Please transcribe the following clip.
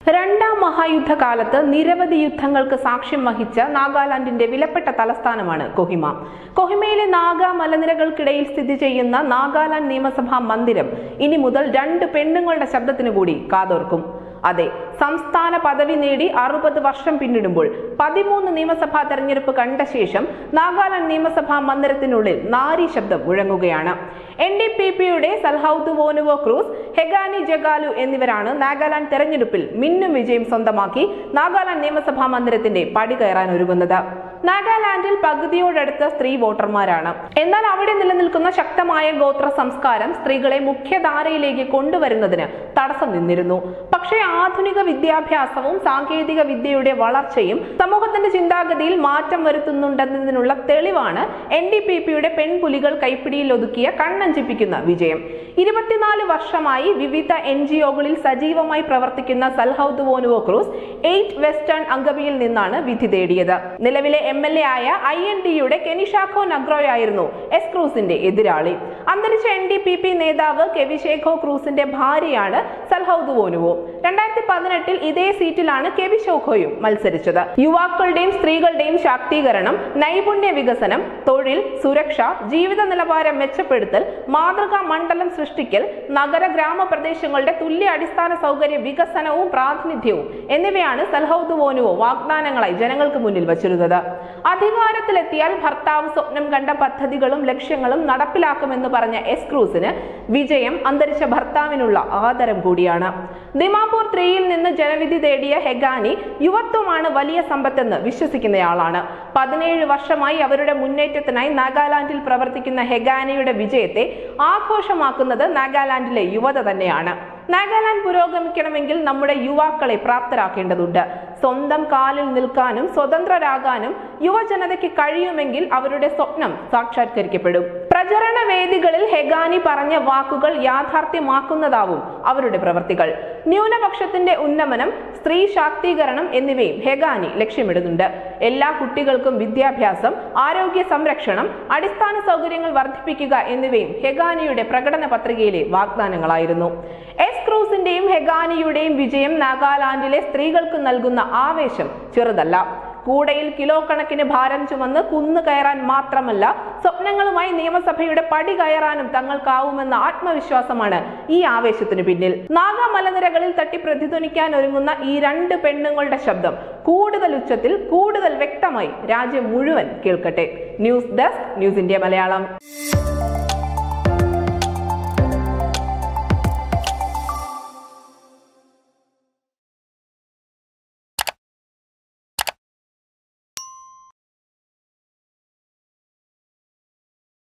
രണ്ടാം മഹായുദ്ധകാലത്ത് നിരവധി യുദ്ധങ്ങൾക്ക് സാക്ഷ്യം വഹിച്ച നാഗാലാൻഡിന്റെ വിലപ്പെട്ട തലസ്ഥാനമാണ് കൊഹിമ കൊഹിമയിലെ നാഗ മലനിരകൾക്കിടയിൽ സ്ഥിതി ചെയ്യുന്ന നാഗാലാൻഡ് നിയമസഭാ മന്ദിരം ഇനി മുതൽ രണ്ട് പെണ്ണുങ്ങളുടെ ശബ്ദത്തിനു കൂടി കാതോർക്കും അതെ സംസ്ഥാന പദവി നേടി അറുപത് വർഷം പിന്നിടുമ്പോൾ പതിമൂന്ന് നിയമസഭാ തെരഞ്ഞെടുപ്പ് കണ്ട ശേഷം നാഗാലാൻഡ് നിയമസഭാ മന്ദിരത്തിനുള്ളിൽ നാരി ശബ്ദം മുഴങ്ങുകയാണ് എൻ ഡി പി പിയുടെ സൽഹൌദ് വോനുവോ ക്രൂസ് ഹെഗാനി ജഗാലു എന്നിവരാണ് നാഗാലാൻഡ് തെരഞ്ഞെടുപ്പിൽ മിന്നും വിജയം സ്വന്തമാക്കി നാഗാലാൻഡ് നിയമസഭാ മന്ദിരത്തിന്റെ പടി കയറാൻ ഒരുങ്ങുന്നത് നാഗാലാൻഡിൽ പകുതിയോടടുത്ത് സ്ത്രീ വോട്ടർമാരാണ് എന്നാൽ അവിടെ നിലനിൽക്കുന്ന ശക്തമായ ഗോത്ര സംസ്കാരം സ്ത്രീകളെ മുഖ്യധാരയിലേക്ക് കൊണ്ടുവരുന്നതിന് തടസ്സം നിന്നിരുന്നു പക്ഷേ ആധുനിക വിദ്യാഭ്യാസവും സാങ്കേതിക വിദ്യയുടെ വളർച്ചയും സമൂഹത്തിന്റെ ചിന്താഗതിയിൽ മാറ്റം വരുത്തുന്നുണ്ടെന്നതിനുള്ള തെളിവാണ് എൻ ഡി പി പിയുടെ പെൺപുലികൾ കൈപ്പിടിയിൽ ഒതുക്കിയ കണ്ണഞ്ചിപ്പിക്കുന്ന വിജയം ഇരുപത്തിനാല് വർഷമായി വിവിധ എൻ ജി ഒകളിൽ സജീവമായി പ്രവർത്തിക്കുന്ന സൽഹൌദ് വോനുവോ ക്രൂസ് എയ്റ്റ് വെസ്റ്റേൺ അങ്കബിയിൽ നിന്നാണ് വിധി തേടിയത് നിലവിലെ എം എൽ എ ആയ ഐ എൻ ഡിയുടെ കെനിഷാഖോ നഗ്രോയായിരുന്നു എസ് ക്രൂസിന്റെ എതിരാളി അന്തരിച്ച എൻ ഡി പി പി നേതാവ് കെവിഷേഖോ ക്രൂസിന്റെ ഭാര്യയാണ് സൽഹൌദ് വോനുവോ രണ്ടായിരത്തി പതിനെട്ടിൽ ഇതേ സീറ്റിലാണ് കെവിഷോഖോയും മത്സരിച്ചത് യുവാക്കളുടെയും സ്ത്രീകളുടെയും ശാക്തീകരണം നൈപുണ്യ വികസനം തൊഴിൽ സുരക്ഷ ജീവിത നിലവാരം മെച്ചപ്പെടുത്തൽ മാതൃകാ മണ്ഡലം സൃഷ്ടിക്കൽ നഗര ഗ്രാമപ്രദേശങ്ങളുടെ തുല്യ അടിസ്ഥാന സൗകര്യ വികസനവും പ്രാതിനിധ്യവും എന്നിവയാണ് സൽഹൌദ് വോനുവോ വാഗ്ദാനങ്ങളായി ജനങ്ങൾക്ക് മുന്നിൽ വച്ചിരുന്നത് അധികാരത്തിലെത്തിയാൽ ഭർത്താവ് സ്വപ്നം കണ്ട പദ്ധതികളും ലക്ഷ്യങ്ങളും നടപ്പിലാക്കുമെന്ന് പറഞ്ഞ എസ് ക്രൂസിന് വിജയം അന്തരിച്ച ഭർത്താവിനുള്ള ആദരം കൂടിയാണ് ദിമാപൂർ ത്രീയിൽ നിന്ന് ജനവിധി തേടിയ ഹെഗാനി യുവത്വമാണ് വലിയ സമ്പത്തെന്ന് വിശ്വസിക്കുന്നയാളാണ് പതിനേഴ് വർഷമായി അവരുടെ മുന്നേറ്റത്തിനായി നാഗാലാൻഡിൽ പ്രവർത്തിക്കുന്ന ഹെഗാനിയുടെ വിജയത്തെ ആഘോഷമാക്കുന്നത് നാഗാലാൻഡിലെ യുവത തന്നെയാണ് നാഗാലാൻഡ് പുരോഗമിക്കണമെങ്കിൽ നമ്മുടെ യുവാക്കളെ പ്രാപ്തരാക്കേണ്ടതുണ്ട് സ്വന്തം കാലിൽ നിൽക്കാനും സ്വതന്ത്രരാകാനും യുവജനതയ്ക്ക് കഴിയുമെങ്കിൽ അവരുടെ സ്വപ്നം സാക്ഷാത്കരിക്കപ്പെടും പ്രചരണ വേദികളിൽ ഹെഗാനി പറഞ്ഞ വാക്കുകൾ യാഥാർത്ഥ്യമാക്കുന്നതാവും അവരുടെ പ്രവർത്തികൾ ന്യൂനപക്ഷത്തിന്റെ ഉന്നമനം സ്ത്രീ ശാക്തീകരണം എന്നിവയും ഹെഗാനി ലക്ഷ്യമിടുന്നുണ്ട് എല്ലാ കുട്ടികൾക്കും വിദ്യാഭ്യാസം ആരോഗ്യ സംരക്ഷണം അടിസ്ഥാന സൗകര്യങ്ങൾ വർദ്ധിപ്പിക്കുക എന്നിവയും ഹെഗാനിയുടെ പ്രകടന പത്രികയിലെ വാഗ്ദാനങ്ങളായിരുന്നു എസ് ക്രൂസിന്റെയും ഹെഗാനിയുടെയും വിജയം നാഗാലാൻഡിലെ സ്ത്രീകൾക്ക് നൽകുന്ന ആവേശം ചെറുതല്ല കൂടയിൽ കിലോ കണക്കിന് ഭാരം ചുമന്ന് കുന്നു കയറാൻ മാത്രമല്ല സ്വപ്നങ്ങളുമായി നിയമസഭയുടെ പടി കയറാനും തങ്ങൾക്കാവുമെന്ന ആത്മവിശ്വാസമാണ് ഈ ആവേശത്തിന് പിന്നിൽ നാഗ മലനിരകളിൽ തട്ടി പ്രതിധ്വനിക്കാൻ ഒരുങ്ങുന്ന ഈ രണ്ട് പെണ്ണുങ്ങളുടെ ശബ്ദം കൂടുതൽ ഉച്ചത്തിൽ കൂടുതൽ വ്യക്തമായി രാജ്യം മുഴുവൻ കേൾക്കട്ടെ news desk news India Malayalam